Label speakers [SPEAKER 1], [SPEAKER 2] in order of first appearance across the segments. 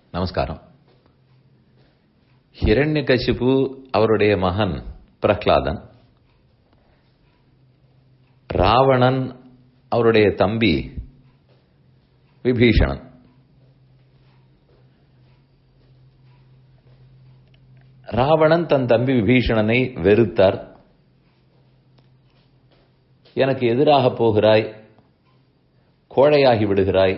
[SPEAKER 1] நமஸ்காரம் ஹிரண்யகசிபு அவருடைய மகன் பிரஹ்லாதன் ராவணன் அவருடைய தம்பி விபீஷணன் ராவணன் தன் தம்பி விபீஷணனை வெறுத்தார் எனக்கு எதிராக போகிறாய் கோழையாகி விடுகிறாய்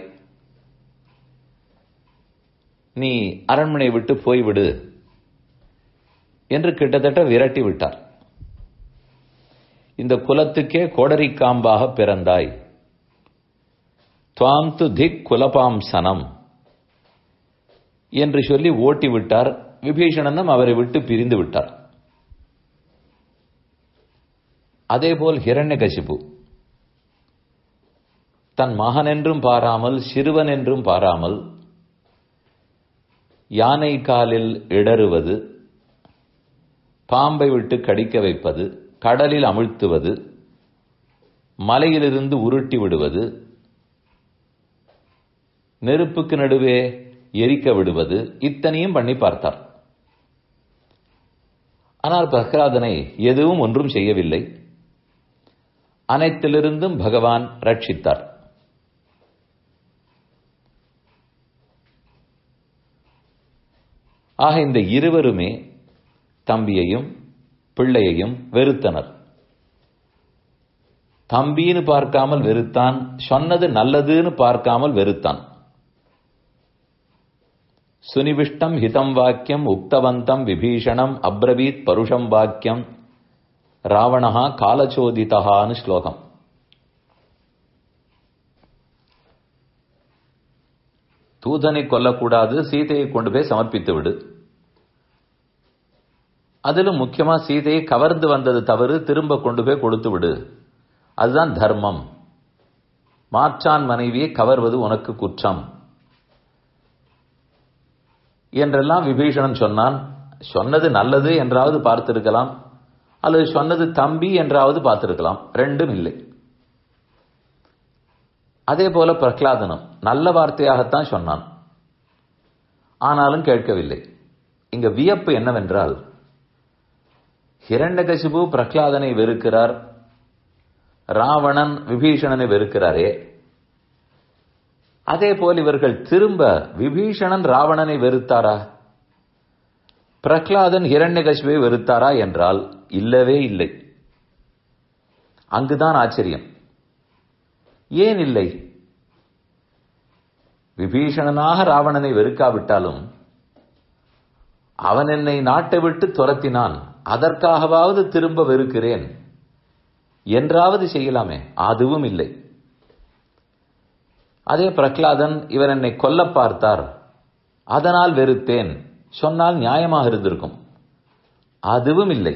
[SPEAKER 1] நீ அரண்மனை விட்டு போய்விடு என்று கிட்டத்தட்ட விரட்டி விட்டார் இந்த குலத்துக்கே கோடரிக்காம்பாக பிறந்தாய் துவாம் து திக் குலபாம் சனம் என்று சொல்லி ஓட்டி விட்டார் விபீஷணனும் அவரை விட்டு பிரிந்து விட்டார் அதேபோல் ஹிரண்யகசிபு தன் மகன் என்றும் பாராமல் சிறுவன் என்றும் பாராமல் யானை காலில் இடறுவது பாம்பை விட்டு கடிக்க வைப்பது கடலில் அமிழ்த்துவது மலையிலிருந்து உருட்டி விடுவது நெருப்புக்கு நடுவே எரிக்க விடுவது இத்தனையும் பண்ணி பார்த்தார் ஆனால் பிரகலாதனை எதுவும் ஒன்றும் செய்யவில்லை அனைத்திலிருந்தும் பகவான் ரட்சித்தார் ஆக இந்த இருவருமே தம்பியையும் பிள்ளையையும் வெறுத்தனர் தம்பின்னு பார்க்காமல் வெறுத்தான் சொன்னது நல்லதுன்னு பார்க்காமல் வெறுத்தான் சுனிவிஷ்டம் ஹிதம் வாக்கியம் உக்தவந்தம் விபீஷணம் அப்ரவீத் பருஷம் வாக்கியம் ராவணஹா காலச்சோதிதகான்னு ஸ்லோகம் தூதனை கொல்லக்கூடாது சீதையை கொண்டு போய் சமர்ப்பித்து விடு அதிலும் முக்கியமா சீதையை கவர்ந்து வந்தது தவறு திரும்ப கொண்டு போய் கொடுத்து விடு அதுதான் தர்மம் மாற்றான் மனைவியை கவர்வது உனக்கு குற்றம் என்றெல்லாம் விபீஷணன் சொன்னான் சொன்னது நல்லது என்றாவது பார்த்திருக்கலாம் அல்லது சொன்னது தம்பி என்றாவது பார்த்திருக்கலாம் ரெண்டும் இல்லை அதே போல பிரகலாதனும் நல்ல வார்த்தையாகத்தான் சொன்னான் ஆனாலும் கேட்கவில்லை இங்க வியப்பு என்னவென்றால் ஹிரண்யகசிபு பிரகலாதனை வெறுக்கிறார் ராவணன் விபீஷணனை வெறுக்கிறாரே அதே போல் இவர்கள் திரும்ப விபீஷணன் ராவணனை வெறுத்தாரா பிரகலாதன் ஹிரண்யகசிபை வெறுத்தாரா என்றால் இல்லவே இல்லை அங்குதான் ஆச்சரியம் ஏன் இல்லை விபீஷணனாக ராவணனை வெறுக்காவிட்டாலும் அவன் என்னை நாட்டை விட்டு துரத்தினான் அதற்காகவாவது திரும்ப வெறுக்கிறேன் என்றாவது செய்யலாமே அதுவும் இல்லை அதே பிரகலாதன் இவர் என்னை கொல்ல பார்த்தார் அதனால் வெறுத்தேன் சொன்னால் நியாயமாக இருந்திருக்கும் அதுவும் இல்லை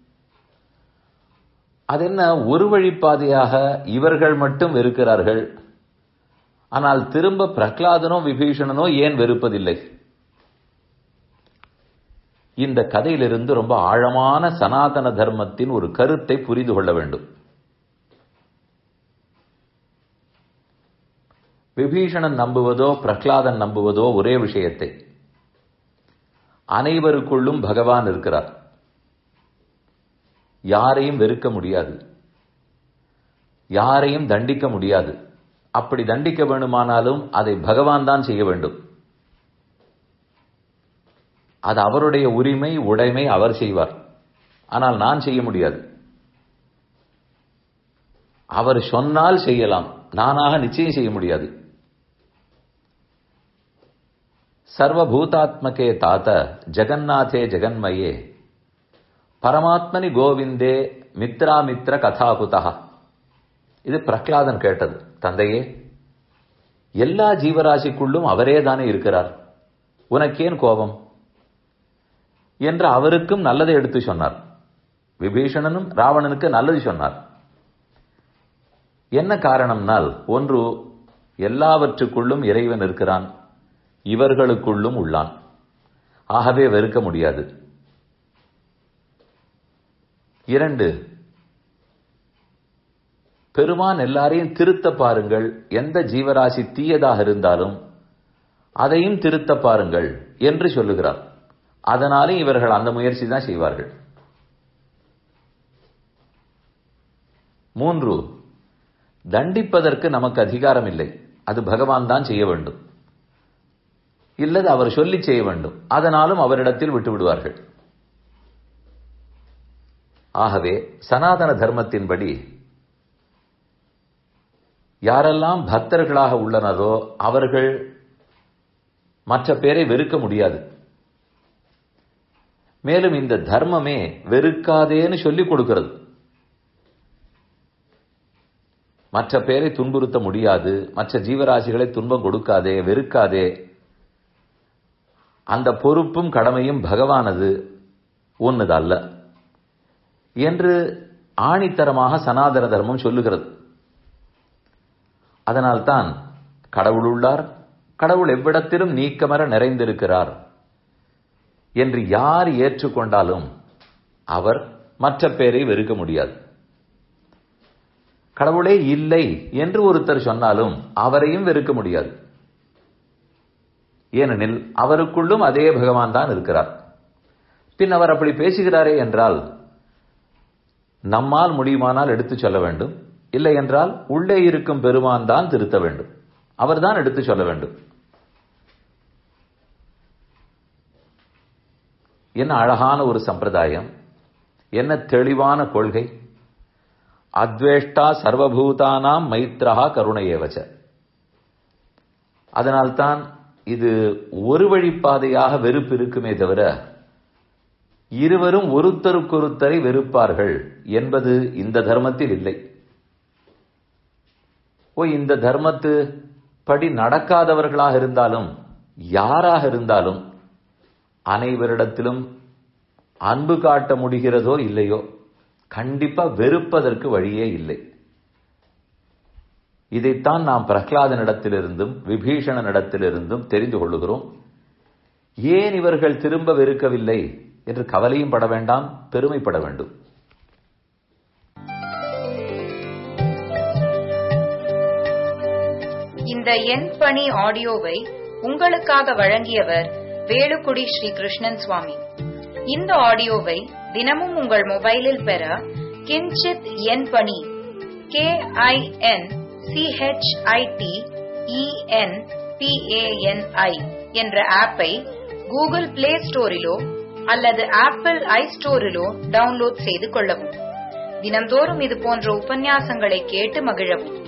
[SPEAKER 1] அதென்ன ஒரு வழிப்பாதையாக இவர்கள் மட்டும் வெறுக்கிறார்கள் ஆனால் திரும்ப பிரகலாதனோ விபீஷணனோ ஏன் வெறுப்பதில்லை இந்த கதையிலிருந்து ரொம்ப ஆழமான சனாதன தர்மத்தின் ஒரு கருத்தை புரிந்து கொள்ள வேண்டும் விபீஷணன் நம்புவதோ பிரகலாதன் நம்புவதோ ஒரே விஷயத்தை அனைவருக்குள்ளும் பகவான் இருக்கிறார் யாரையும் வெறுக்க முடியாது யாரையும் தண்டிக்க முடியாது அப்படி தண்டிக்க வேண்டுமானாலும் அதை பகவான் தான் செய்ய வேண்டும் அது அவருடைய உரிமை உடைமை அவர் செய்வார் ஆனால் நான் செய்ய முடியாது அவர் சொன்னால் செய்யலாம் நானாக நிச்சயம் செய்ய முடியாது சர்வபூதாத்மகே தாத்த ஜெகநாதே ஜெகன்மயே பரமாத்மனி கோவிந்தே மித்ரா மித்ர கதாகுதா இது பிரகலாதன் கேட்டது தந்தையே எல்லா ஜீவராசிக்குள்ளும் அவரே தானே இருக்கிறார் உனக்கேன் கோபம் என்று அவருக்கும் நல்லதை எடுத்து சொன்னார் விபீஷணனும் ராவணனுக்கு நல்லது சொன்னார் என்ன காரணம்னால் ஒன்று எல்லாவற்றுக்குள்ளும் இறைவன் இருக்கிறான் இவர்களுக்குள்ளும் உள்ளான் ஆகவே வெறுக்க முடியாது இரண்டு பெருமான் எல்லாரையும் திருத்த பாருங்கள் எந்த ஜீவராசி தீயதாக இருந்தாலும் அதையும் திருத்த பாருங்கள் என்று சொல்லுகிறார் அதனாலே இவர்கள் அந்த முயற்சி தான் செய்வார்கள் மூன்று தண்டிப்பதற்கு நமக்கு அதிகாரம் இல்லை அது பகவான் தான் செய்ய வேண்டும் இல்லது அவர் சொல்லி செய்ய வேண்டும் அதனாலும் அவரிடத்தில் விட்டு விடுவார்கள் ஆகவே சனாதன தர்மத்தின்படி யாரெல்லாம் பக்தர்களாக உள்ளனரோ அவர்கள் மற்ற பேரை வெறுக்க முடியாது மேலும் இந்த தர்மமே வெறுக்காதேன்னு சொல்லிக் கொடுக்கிறது மற்ற பேரை துன்புறுத்த முடியாது மற்ற ஜீவராசிகளை துன்பம் கொடுக்காதே வெறுக்காதே அந்த பொறுப்பும் கடமையும் பகவானது உன்னது அல்ல என்று ஆணித்தரமாக சனாதன தர்மம் சொல்லுகிறது அதனால்தான் கடவுள் உள்ளார் கடவுள் எவ்விடத்திலும் நீக்கமர நிறைந்திருக்கிறார் என்று யார் ஏற்றுக்கொண்டாலும் அவர் மற்ற பேரை வெறுக்க முடியாது கடவுளே இல்லை என்று ஒருத்தர் சொன்னாலும் அவரையும் வெறுக்க முடியாது ஏனெனில் அவருக்குள்ளும் அதே பகவான் தான் இருக்கிறார் பின் அவர் அப்படி பேசுகிறாரே என்றால் நம்மால் முடியுமானால் எடுத்துச் சொல்ல வேண்டும் இல்லை என்றால் உள்ளே இருக்கும் பெருமான் தான் திருத்த வேண்டும் அவர்தான் எடுத்து சொல்ல வேண்டும் என்ன அழகான ஒரு சம்பிரதாயம் என்ன தெளிவான கொள்கை அத்வேஷ்டா சர்வபூதானாம் மைத்ரஹா கருணையேவச்ச அதனால்தான் இது ஒரு வழிப்பாதையாக வெறுப்பு இருக்குமே தவிர இருவரும் ஒருத்தருக்கொருத்தரை வெறுப்பார்கள் என்பது இந்த தர்மத்தில் இல்லை ஓ இந்த தர்மத்து படி நடக்காதவர்களாக இருந்தாலும் யாராக இருந்தாலும் அனைவரிடத்திலும் அன்பு காட்ட முடிகிறதோ இல்லையோ கண்டிப்பா வெறுப்பதற்கு வழியே இல்லை இதைத்தான் நாம் பிரகலாதனிடத்திலிருந்தும் விபீஷணனிடத்திலிருந்தும் தெரிந்து கொள்ளுகிறோம் ஏன் இவர்கள் திரும்ப வெறுக்கவில்லை என்று கவலையும் பட வேண்டாம் பெருமைப்பட வேண்டும்
[SPEAKER 2] இந்த என் பணி ஆடியோவை உங்களுக்காக வழங்கியவர் வேலுக்குடி ஸ்ரீ கிருஷ்ணன் சுவாமி இந்த ஆடியோவை தினமும் உங்கள் மொபைலில் பெற கிஞ்சித் என் பணி கே ஐ என் சிஹெச்ஐடி இஎன் பிஏஎன்ஐ என்ற ஆப்பை கூகுள் பிளே ஸ்டோரிலோ அல்லது ஆப்பிள் ஐ ஸ்டோரிலோ டவுன்லோட் செய்து கொள்ளவும் தினந்தோறும் இது போன்ற உபன்யாசங்களை கேட்டு மகிழவும்